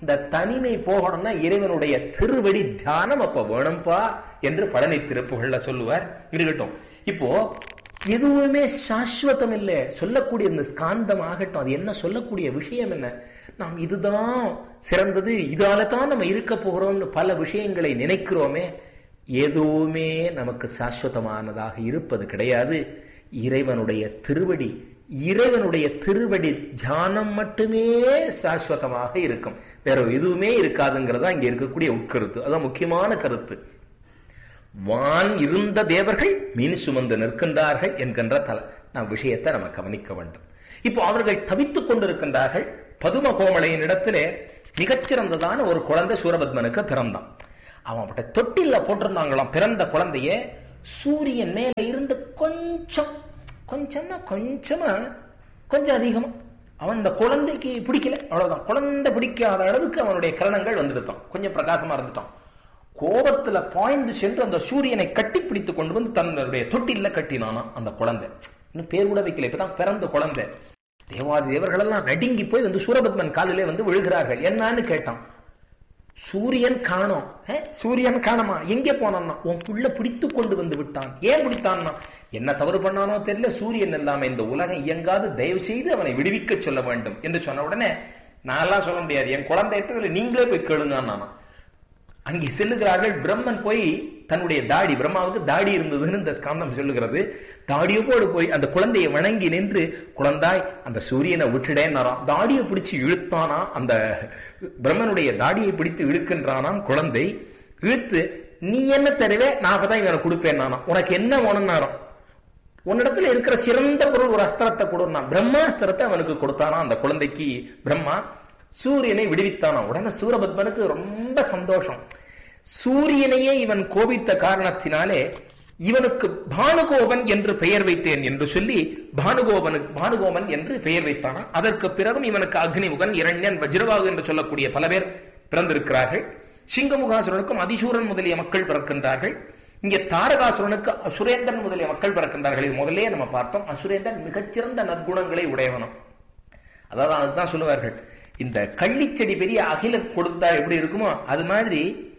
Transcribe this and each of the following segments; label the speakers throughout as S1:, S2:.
S1: இந்த தனிமை போகணும்னா இறைவனுடைய திருவடி தியானம் அப்ப வேணும்பா என்று பழனி திருப்புகள்ல சொல்லுவார் இருக்கட்டும் இப்போ எதுவுமே சாஸ்வதம் இல்லை சொல்லக்கூடிய இந்த ஸ்காந்தம் ஆகட்டும் அது என்ன சொல்லக்கூடிய விஷயம் என்ன நாம் இதுதான் சிறந்தது இதால தான் நம்ம இருக்க போகிறோம்னு பல விஷயங்களை நினைக்கிறோமே எதுவுமே நமக்கு சாஸ்வதமானதாக இருப்பது கிடையாது இறைவனுடைய திருவடி இறைவனுடைய திருவடி தியானம் மட்டுமே சாஸ்வதமாக இருக்கும் வேற எதுவுமே இருக்காதுங்கிறதா இங்க இருக்கக்கூடிய உட்கருத்து அதான் முக்கியமான கருத்து வான் இருந்த தேவர்கள் மீன் சுமந்து நிற்கின்றார்கள் என்கின்ற தல நாம் விஷயத்தை நம்ம கவனிக்க வேண்டும் இப்போ அவர்கள் தவித்துக் கொண்டிருக்கின்றார்கள் பதும கோமலையின் இடத்திலே மிகச்சிறந்ததான ஒரு குழந்தை சூரபத்மனுக்கு பிறந்தான் அவன் அவட்ட தொட்டில போட்டிருந்தாங்களாம் பிறந்த குழந்தைய சூரியன் மேல இருந்து கொஞ்சம் கொஞ்சம்னா கொஞ்சமா கொஞ்சம் அதிகமா அவன் இந்த குழந்தைக்கு பிடிக்கல அவ்வளவுதான் குழந்தை பிடிக்காத அளவுக்கு அவனுடைய கிரணங்கள் வந்துடுத்தான் கொஞ்சம் பிரகாசமா இருந்துட்டான் கோபத்துல பாய்ந்து சென்று அந்த சூரியனை கட்டி பிடித்து கொண்டு வந்து தன்னுடைய தொட்டில கட்டினானா அந்த குழந்தை இன்னும் பேர் கூட வைக்கல இப்பதான் பிறந்த குழந்தை தேவாதி தேவர்கள் எல்லாம் நடுங்கி போய் வந்து சூரபத்மன் காலிலே வந்து விழுகிறார்கள் என்னன்னு கேட்டான் சூரியன் காணோம் சூரியன் காணமா எங்க போனான்னா உன் புள்ள பிடித்து கொண்டு வந்து விட்டான் ஏன் பிடித்தான்னா என்ன தவறு பண்ணானோ தெரியல சூரியன் இல்லாம இந்த உலகம் இயங்காது தயவு செய்து அவனை விடுவிக்க சொல்ல வேண்டும் என்று சொன்ன உடனே நான் எல்லாம் சொல்ல முடியாது என் குழந்தை நீங்களே போய் கேளுங்க நானா அங்கே செல்லுகிறார்கள் பிரம்மன் போய் தன்னுடைய தாடி பிரம்மாவுக்கு தாடி இருந்ததுன்னு இந்த ஸ்காந்தம் சொல்லுகிறது தாடியோடு போய் அந்த குழந்தையை வணங்கி நின்று குழந்தாய் அந்த சூரியனை விட்டுடேன்னாராம் தாடியை பிடிச்சு இழுத்தானா அந்த பிரம்மனுடைய தாடியை பிடித்து இழுக்கின்றானாம் குழந்தை இழுத்து நீ என்ன தருவே நான் அப்பதான் இவனை கொடுப்பேன் நானா உனக்கு என்ன வேணும்னாராம் உன்னிடத்துல இருக்கிற சிறந்த பொருள் ஒரு அஸ்திரத்தை கொடுனா பிரம்மாஸ்திரத்தை அவனுக்கு கொடுத்தானா அந்த குழந்தைக்கு பிரம்மா சூரியனை விடுவித்தானா உடனே சூரபத்மனுக்கு ரொம்ப சந்தோஷம் சூரியனையே இவன் கோபித்த காரணத்தினாலே இவனுக்கு பானுகோபன் என்று பெயர் வைத்தேன் என்று சொல்லி பானுகோபனுக்கு பானுகோபன் என்று பெயர் வைத்தானா அதற்கு பிறகும் இவனுக்கு அக்னிமுகன் இரண்யன் வஜ்ரவாகு என்று சொல்லக்கூடிய பல பேர் பிறந்திருக்கிறார்கள் சிங்கமுகாசுரனுக்கும் அதிசூரன் முதலிய மக்கள் பிறக்கின்றார்கள் இங்கே தாரகாசுரனுக்கு அசுரேந்திரன் முதலிய மக்கள் பிறக்கின்றார்கள் இது முதலே நம்ம பார்த்தோம் அசுரேந்திரன் மிகச்சிறந்த நற்குணங்களை உடையவனும் அதாவது அதுதான் சொல்லுவார்கள் இந்த கள்ளிச்செடி பெரிய அகில கொடுத்தா எப்படி இருக்குமோ அது மாதிரி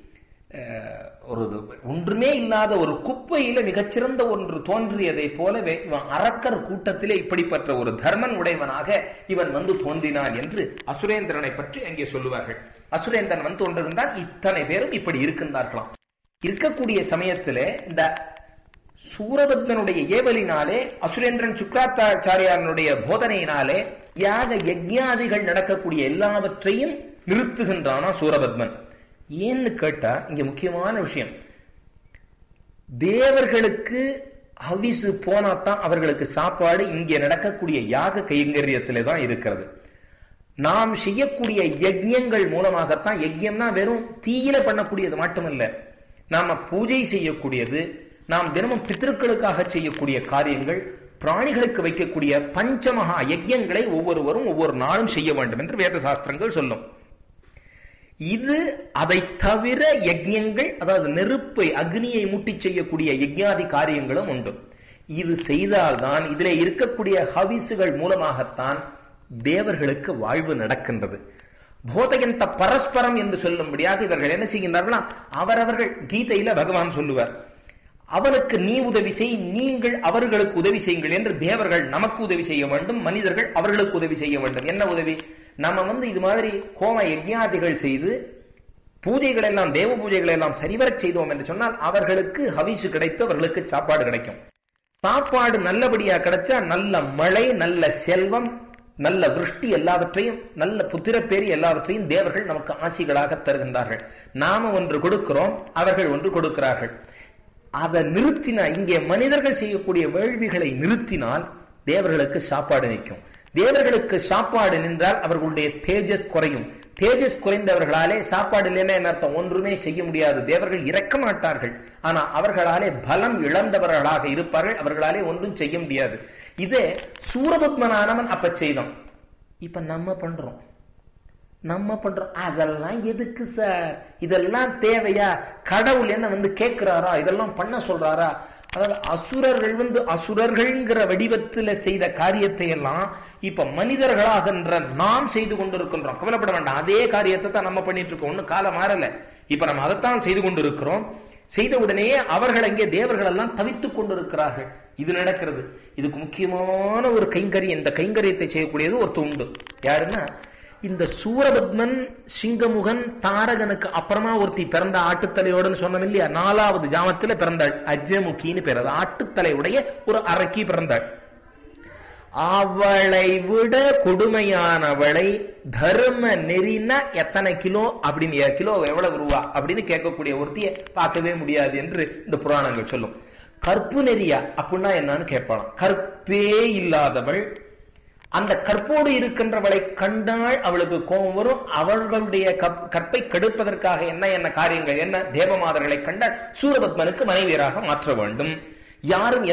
S1: ஒரு ஒன்றுமே இல்லாத ஒரு குப்பையில மிகச்சிறந்த ஒன்று தோன்றியதை போலவே இவன் அரக்கர் கூட்டத்திலே இப்படிப்பட்ட ஒரு தர்மன் உடையவனாக இவன் வந்து தோன்றினான் என்று அசுரேந்திரனை பற்றி அங்கே சொல்லுவார்கள் அசுரேந்திரன் வந்து தோன்றுகின்றான் இத்தனை பேரும் இப்படி இருக்கின்றார்களாம் இருக்கக்கூடிய சமயத்துல இந்த சூரபத்மனுடைய ஏவலினாலே அசுரேந்திரன் சுக்ராத்தாச்சாரியாரனுடைய போதனையினாலே யாக யஜ்ஞாதிகள் நடக்கக்கூடிய எல்லாவற்றையும் நிறுத்துகின்றானா சூரபத்மன் ஏன்னு கேட்டா இங்க முக்கியமான விஷயம் தேவர்களுக்கு ஹவிசு போனாதான் அவர்களுக்கு சாப்பாடு இங்கே நடக்கக்கூடிய யாக கைங்கரியத்திலே தான் இருக்கிறது நாம் செய்யக்கூடிய யஜ்யங்கள் மூலமாகத்தான் யஜ்யம்னா வெறும் தீயில பண்ணக்கூடியது மட்டுமல்ல நாம பூஜை செய்யக்கூடியது நாம் தினமும் பித்திருக்களுக்காக செய்யக்கூடிய காரியங்கள் பிராணிகளுக்கு வைக்கக்கூடிய பஞ்சமகா யஜ்யங்களை ஒவ்வொருவரும் ஒவ்வொரு நாளும் செய்ய வேண்டும் என்று வேத சாஸ்திரங்கள் சொல்லும் இது அதை தவிர யஜ்யங்கள் அதாவது நெருப்பை அக்னியை முட்டி செய்யக்கூடிய யஜ்யாதி காரியங்களும் உண்டு இது செய்தால்தான் இதிலே இருக்கக்கூடிய ஹவிசுகள் மூலமாகத்தான் தேவர்களுக்கு வாழ்வு நடக்கின்றது போதையந்த பரஸ்பரம் என்று சொல்லும்படியாக இவர்கள் என்ன செய்கின்றார்களா அவரவர்கள் கீதையில பகவான் சொல்லுவார் அவனுக்கு நீ உதவி செய் நீங்கள் அவர்களுக்கு உதவி செய்யுங்கள் என்று தேவர்கள் நமக்கு உதவி செய்ய வேண்டும் மனிதர்கள் அவர்களுக்கு உதவி செய்ய வேண்டும் என்ன உதவி நம்ம வந்து இது மாதிரி கோம யஜ்ஞாதிகள் செய்து பூஜைகள் எல்லாம் தேவ பூஜைகள் எல்லாம் சரிவரச் செய்தோம் என்று சொன்னால் அவர்களுக்கு ஹவிசு கிடைத்து அவர்களுக்கு சாப்பாடு கிடைக்கும் சாப்பாடு நல்லபடியா கிடைச்சா நல்ல மழை நல்ல செல்வம் நல்ல விருஷ்டி எல்லாவற்றையும் நல்ல புத்திரப்பேரி எல்லாவற்றையும் தேவர்கள் நமக்கு ஆசிகளாக தருகின்றார்கள் நாம ஒன்று கொடுக்கிறோம் அவர்கள் ஒன்று கொடுக்கிறார்கள் அதை நிறுத்தினா இங்கே மனிதர்கள் செய்யக்கூடிய வேள்விகளை நிறுத்தினால் தேவர்களுக்கு சாப்பாடு நிற்கும் தேவர்களுக்கு சாப்பாடு நின்றால் அவர்களுடைய தேஜஸ் குறையும் தேஜஸ் குறைந்தவர்களாலே சாப்பாடு இல்லைன்னா என்ன அர்த்தம் ஒன்றுமே செய்ய முடியாது தேவர்கள் இறக்க மாட்டார்கள் ஆனா அவர்களாலே பலம் இழந்தவர்களாக இருப்பார்கள் அவர்களாலே ஒன்றும் செய்ய முடியாது இதே சூரபத்மனானவன் அப்ப செய்தோம் இப்ப நம்ம பண்றோம் நம்ம பண்றோம் அதெல்லாம் எதுக்கு சார் இதெல்லாம் தேவையா கடவுள் என்ன வந்து கேட்கிறாரா இதெல்லாம் பண்ண சொல்றாரா அதாவது அசுரர்கள் வந்து அசுரர்கள்ங்கிற வடிவத்துல செய்த காரியத்தை எல்லாம் இப்ப மனிதர்களாகின்ற நாம் செய்து கொண்டிருக்கின்றோம் கவலைப்பட வேண்டாம் அதே காரியத்தை தான் நம்ம பண்ணிட்டு இருக்கோம் ஒன்னும் காலம் மாறல இப்ப நம்ம அதைத்தான் செய்து கொண்டிருக்கிறோம் செய்த உடனே அவர்கள் அங்கே தேவர்கள் எல்லாம் தவித்துக் கொண்டிருக்கிறார்கள் இது நடக்கிறது இதுக்கு முக்கியமான ஒரு கைங்கரியம் இந்த கைங்கரியத்தை செய்யக்கூடியது ஒரு உண்டு யாருன்னா இந்த சூரபத்மன் சிங்கமுகன் தாரகனுக்கு அப்புறமா ஒருத்தி பிறந்த ஆட்டுத்தலையோடன்னு சொன்னோம் இல்லையா நாலாவது ஜாமத்துல பிறந்தாள் அஜமுகின்னு பேர் அது ஆட்டுத்தலையுடைய ஒரு அரக்கி பிறந்தாள் அவளை விட கொடுமையானவளை தர்ம நெறினா எத்தனை கிலோ அப்படின்னு கிலோ எவ்வளவு ரூபா அப்படின்னு கேட்கக்கூடிய ஒருத்திய பார்க்கவே முடியாது என்று இந்த புராணங்கள் சொல்லும் கற்பு நெறியா அப்படின்னா என்னன்னு கேட்பாளாம் கற்பே இல்லாதவள் அந்த கற்போடு இருக்கின்றவளை கண்டால் அவளுக்கு கோபம் வரும் அவர்களுடைய கற்பை கெடுப்பதற்காக என்ன என்ன காரியங்கள் என்ன தேவமாதர்களை கண்டால் சூரபத்மனுக்கு மனைவியராக மாற்ற வேண்டும் யாரும்